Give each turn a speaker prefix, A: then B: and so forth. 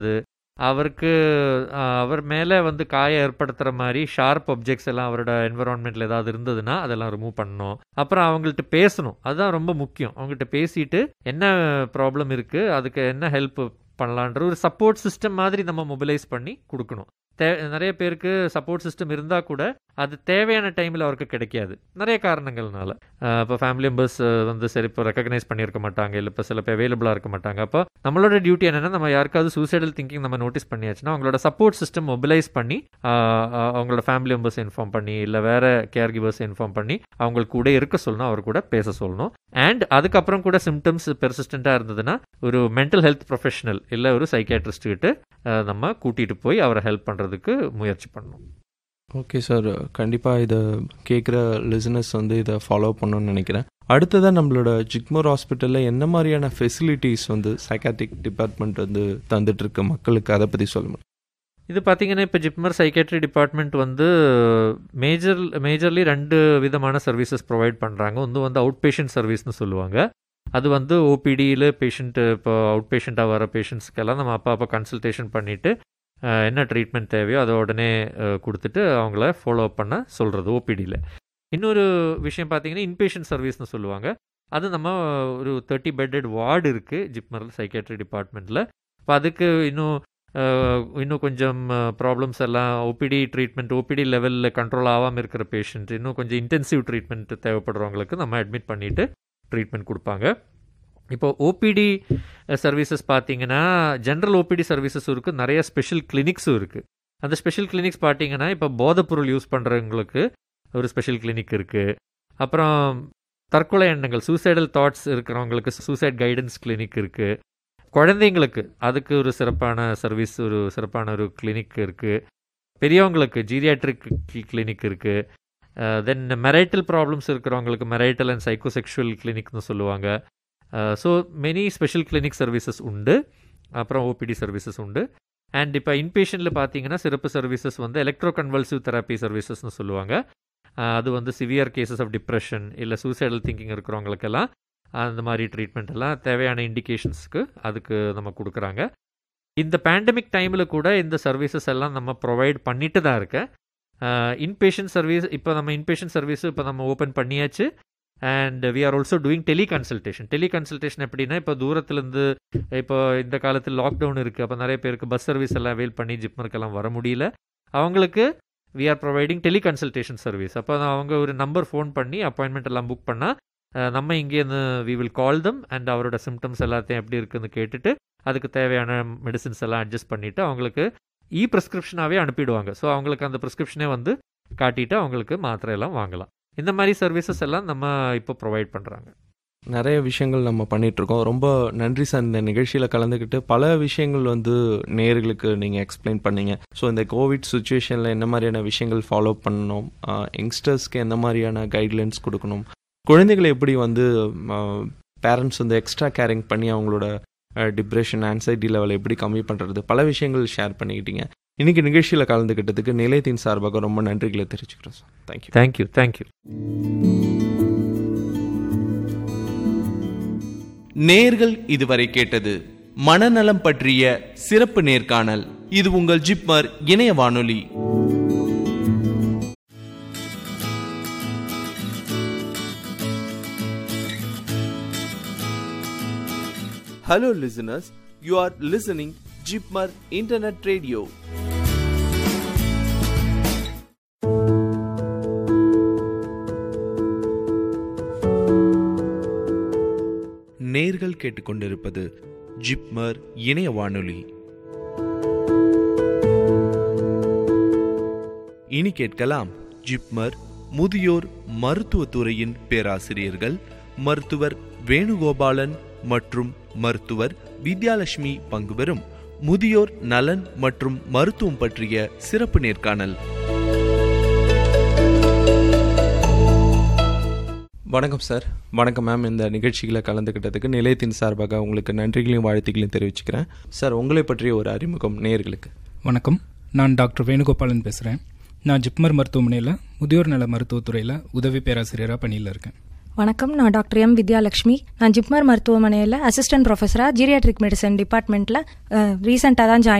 A: அவருக்கு அ அவர் மேல வந்து காயம் ஏற்படுத்துற மாரி ஷார்ப் ஆப்ஜெக்ட்ஸ் எல்லாம் அவரோட என்விரான்மென்ட்ல ஏதாவது இருந்ததுன்னா, அதெல்லாம் ரிமூவ் பண்ணணும். அப்புறம் அவங்கள்ட்ட பேசணும். அதுதான் ரொம்ப முக்கியம். அவங்ககிட்ட பேசிட்டு, என்ன ப்ராப்ளம் இருக்கு? அதுக்கு என்ன ஹெல்ப் பண்ணலான்ற ஒரு சப்போர்ட் சிஸ்டம் மாதிரி நம்ம மொபிலைஸ் பண்ணி குடுக்கணும். தே நெறைய பேருக்கு சப்போர்ட் சிஸ்டம் இருந்தா கூட, அது தேவையான டைம்ல அவருக்கு கிடைக்காது. நெறைய காரணங்கள்னால. அ இப்ப ஃபேமிலி மெம்பர்ஸ் வந்து சரி இப்ப ரெகக்னைஸ் பண்ணியிருக்க மாட்டாங்க. இல்ல இப்ப சில பேர் அவைலபிளா இருக்க மாட்டாங்க. அப்ப நம்மளோட டியூட்டி என்னன்னா, நம்ம யாருக்காவது சூசைடல் திங்கிங் நம்ம நோட்டீஸ் பண்ணியாச்சுன்னா, அவங்களோட சப்போர்ட் சிஸ்டம் மொபிலைஸ் பண்ணி, அ அ அவங்களோட ஃபேமிலி மெம்பர்ஸ இன்ஃபார்ம் பண்ணி, இல்ல வேற கேர் கிவர்ஸ இன்ஃபார்ம் பண்ணி, அவங்க கூட இருக்க சொல்லணும். அவர் கூட பேச சொல்லணும். அண்ட் அதுக்கப்புறம் கூட சிம்ப்டம்ஸ் பெர்சிஸ்டன்ட்டா இருந்ததுன்னா, ஒரு மென்டல் ஹெல்த் ப்ரொஃபஷனல் இல்ல ஒரு சைக்கியாட்ரிஸ்ட் கிட்ட அ நம்ம கூட்டிட்டு போய் அவர ஹெல்ப் பண்றதுக்கு முயற்சி பண்ணணும்.
B: Okay sir. கண்டிப்பா இத கேட்குற லிசனர்ஸ் வந்து இத ஃபாலோ பண்ணணும்னு நெனைக்கிறேன். அடுத்ததா நம்மளோட ஜிப்மர் ஹாஸ்பிட்டல்ல என்ன மாரியான ஃபெசிலிட்டீஸ் வந்து சைக்காட்ரிக் டிபார்ட்மெண்ட் வந்து தந்துட்டு இருக்கு மக்களுக்கு? அத பத்தி சொல்ல முடியுமா?
A: இது பார்த்தீங்கன்னா, இப்ப ஜிப்மர் சைக்கியாட்ரி டிபார்ட்மெண்ட் வந்து மேஜர் மேஜர்லி 2 விதமான சர்வீசஸ் ப்ரொவைட் பண்றாங்க. ஒண்ணு வந்து அவுட் பேஷண்ட் சர்வீஸ்ன்னு சொல்லுவாங்க. அது வந்து ஓபிடியில பேஷண்ட் இப்போ அவுட் பேஷண்ட்டா வர பேஷண்ட்ஸ்க்கெல்லாம் நம்ம அப்ப அப்ப கன்சல்டேஷன் பண்ணிட்டு, அ என்ன ட்ரீட்மெண்ட் தேவையோ அத உடனே அ குடுத்துட்டு, அவங்கள ஃபாலோ அப் பண்ண சொல்றது ஓபிடியில. இன்னொரு விஷயம் பார்த்தீங்கன்னா, இன்பேஷண்ட் சர்வீஸ்ன்னு சொல்லுவாங்க. அது நம்ம ஒரு 30 பெட்டட் வார்டு இருக்கு ஜிப்மர் சைக்கியாட்ரி டிபார்ட்மெண்ட்ல. இப்ப அதுக்கு இன்னும் அ இன்னும் கொஞ்சம் ப்ராப்ளம்ஸ் எல்லாம் ஓபிடி ட்ரீட்மெண்ட் ஓபிடி லெவல்ல கண்ட்ரோல் ஆவாம இருக்கிற பேஷண்ட், இன்னும் கொஞ்சம் இன்டென்சிவ் ட்ரீட்மெண்ட் தேவைப்படுறவங்களுக்கு நம்ம அட்மிட் பண்ணிட்டு ட்ரீட்மெண்ட் குடுப்பாங்க. இப்போ ஓபிடி சர்வீசஸ் பார்த்தீங்கன்னா, ஜெனரல் ஓபிடி சர்வீசஸும் இருக்கு. நெறைய ஸ்பெஷல் கிளினிக்ஸும் இருக்கு. அந்த ஸ்பெஷல் கிளினிக்ஸ் பார்த்தீங்கன்னா, இப்ப போதைப்பொருள் யூஸ் பண்றவங்களுக்கு ஒரு ஸ்பெஷல் கிளினிக் இருக்கு. அப்புறம் தற்கொலை எண்ணங்கள் சூசைடல் தாட்ஸ் இருக்கிறவங்களுக்கு சூசைட் கைடன்ஸ் கிளினிக் இருக்கு. குழந்தைங்களுக்கு அதுக்கு ஒரு சிறப்பான சர்வீஸ் ஒரு சிறப்பான ஒரு கிளினிக் இருக்கு. பெரியவங்களுக்கு ஜீரியாட்ரிக் கி கிளினிக் இருக்கு. அ தென் மெரைட்டல் ப்ராப்ளம்ஸ் இருக்கிறவங்களுக்கு மெரைட்டல் அண்ட் சைக்கோசெக்சுவல் கிளினிக்ன்னு சொல்லுவாங்க. Uh so many special clinic services உண்டு. அப்புறம் ஓபிடி சர்வீசஸ் உண்டு. அண்ட் இப்ப இன்பேஷண்ட்ல பார்த்தீங்கன்னா, சிறப்பு சர்வீசஸ் வந்து எலக்ட்ரோ கன்வல்சிவ் தெரப்பி சர்வீசஸ்ன்னு சொல்லுவாங்க. அ அது வந்து சிவியர் கேஸஸ் ஆஃப் டிப்ரஷன் இல்ல சூசைடல் திங்கிங் இருக்கிறவங்களுக்கெல்லாம், அந்த மாரி ட்ரீட்மெண்ட் எல்லாம் தேவையான இண்டிகேஷன்ஸ்க்கு அதுக்கு நம்ம குடுக்குறாங்க. இந்த பேண்டமிக் டைம்ல கூட இந்த சர்வீசஸ் எல்லாம் நம்ம ப்ரொவைட் பண்ணிட்டு தான் இருக்கேன். அ இன்பேஷண்ட் சர்வீஸ் இப்ப நம்ம இன்பேஷண்ட் சர்வீஸ் இப்ப நம்ம ஓப்பன் பண்ணியாச்சு. And we are also doing teleconsultation. Teleconsultation எப்படின்னா, இப்ப தூரத்திலருந்து இப்போ இந்த காலத்துல லாக்டவுன் இருக்கு. அப்ப நெறைய பேருக்கு பஸ் சர்வீஸ் எல்லாம் அவைல் பண்ணி ஜிப்மருக்கெல்லாம் வர முடியல. அவங்களுக்கு we are providing teleconsultation service. அப்ப அவங்க ஒரு நம்பர் ஃபோன் பண்ணி அப்பாயின்ட்மென்ட் எல்லாம் புக் பண்ணா, அ நம்ம இங்கேருந்து we will call them and அவரோட சிம்ப்டம்ஸ் எல்லாத்தையும் எப்படி இருக்குன்னு கேட்டுட்டு, அதுக்கு தேவையான மெடிசின்ஸ் எல்லாம் அட்ஜஸ்ட் பண்ணிட்டு, அவங்களுக்கு இ பிரிஸ்கிரிப்ஷனாவே அனுப்பிடுவாங்க. ஸோ அவங்களுக்கு அந்த பிரிஸ்கிரிப்ஷனே வந்து காட்டிட்டு, அவங்களுக்கு மாத்திரை எல்லாம் வாங்கலாம். இந்த மாரி சர்வீசஸ் எல்லாம் நம்ம இப்போ ப்ரொவைட் பண்றாங்க.
B: நெறைய விஷயங்கள் நம்ம பண்ணிட்டுருக்கோம். ரொம்ப நன்றி சார் இந்த நிகழ்ச்சியில கலந்துக்கிட்டு பல விஷயங்கள் வந்து நேயர்களுக்கு நீங்க எக்ஸ்பிளைன் பண்ணீங்க. ஸோ இந்த கோவிட் சிச்சுவேஷன்ல என்ன மாரியான விஷயங்கள் ஃபாலோ பண்ணணும்? அ யங்ஸ்டர்ஸ்க்கு எந்த மாரியான கைட்லைன்ஸ் குடுக்கணும்? குழந்தைகள எப்படி வந்து ம பேரண்ட்ஸ் வந்து எக்ஸ்ட்ரா கேரிங் பண்ணி அவங்களோட அ டிப்ரஷன், ஆங்ஸைட்டி லெவல எப்படி கம்மி பண்றது? பல விஷயங்கள் ஷேர் பண்ணிக்கிட்டீங்க. இன்னைக்கு நிகழ்ச்சியில கலந்துக்கிட்டதுக்கு நிலையத்தின் சார்பாக ரொம்ப நன்றிகளை தெரிவிச்சுக்கிறோம் sir. Thank you.
A: Thank you, thank you.
C: நேர்கள் இதுவரை கேட்டது மனநலம் பற்றிய சிறப்பு நேர்காணல். இது உங்கள் ஜிப்மர் இணைய வானொலி. Hello listeners, you are listening Jipmar Internet Radio. நேர்கள் கேட்டுக்கொண்டிருப்பது ஜிப்மர் இணைய வானொலி இனி கேட்கலாம் ஜிப்மர் முதியோர் மருத்துவத்துறையின் பேராசிரியர்கள் மருத்துவர் வேணுகோபாலன் மற்றும் மருத்துவர் வித்யாலட்சுமி பங்குபெறும் முதியோர் நலன் மற்றும் மருத்துவம் பற்றிய சிறப்பு நேர்காணல்
B: வணக்கம் சார். வணக்கம் மேம். இந்த நிகழ்ச்சியில கலந்துக்கிட்டதுக்கு நிலையத்தின் சார்பாக உங்களுக்கு நன்றிகளையும் வாழ்த்துக்களையும் தெரிவிச்சுக்கிறேன். சார் உங்களை பற்றிய ஒரு அறிமுகம் நேயர்களுக்கு.
D: வணக்கம். நான் டாக்டர் வேணுகோபாலன் பேசுகிறேன். நான் ஜிப்மர் மருத்துவமனையில் முதியோர் நல மருத்துவத்துறையில் உதவி பேராசிரியராக பணியில் இருக்கேன்.
E: வணக்கம் நான் டாக்டர் எம் வித்யாலட்சுமி நான் ஜிப்மர் மருத்துவமனையில் அசிஸ்டன்ட் ப்ரொஃபஸராக ஜீரியாட்ரிக் மெடிசன் டிபார்ட்மெண்ட்டில் ரீசெண்டாக தான் ஜாயின்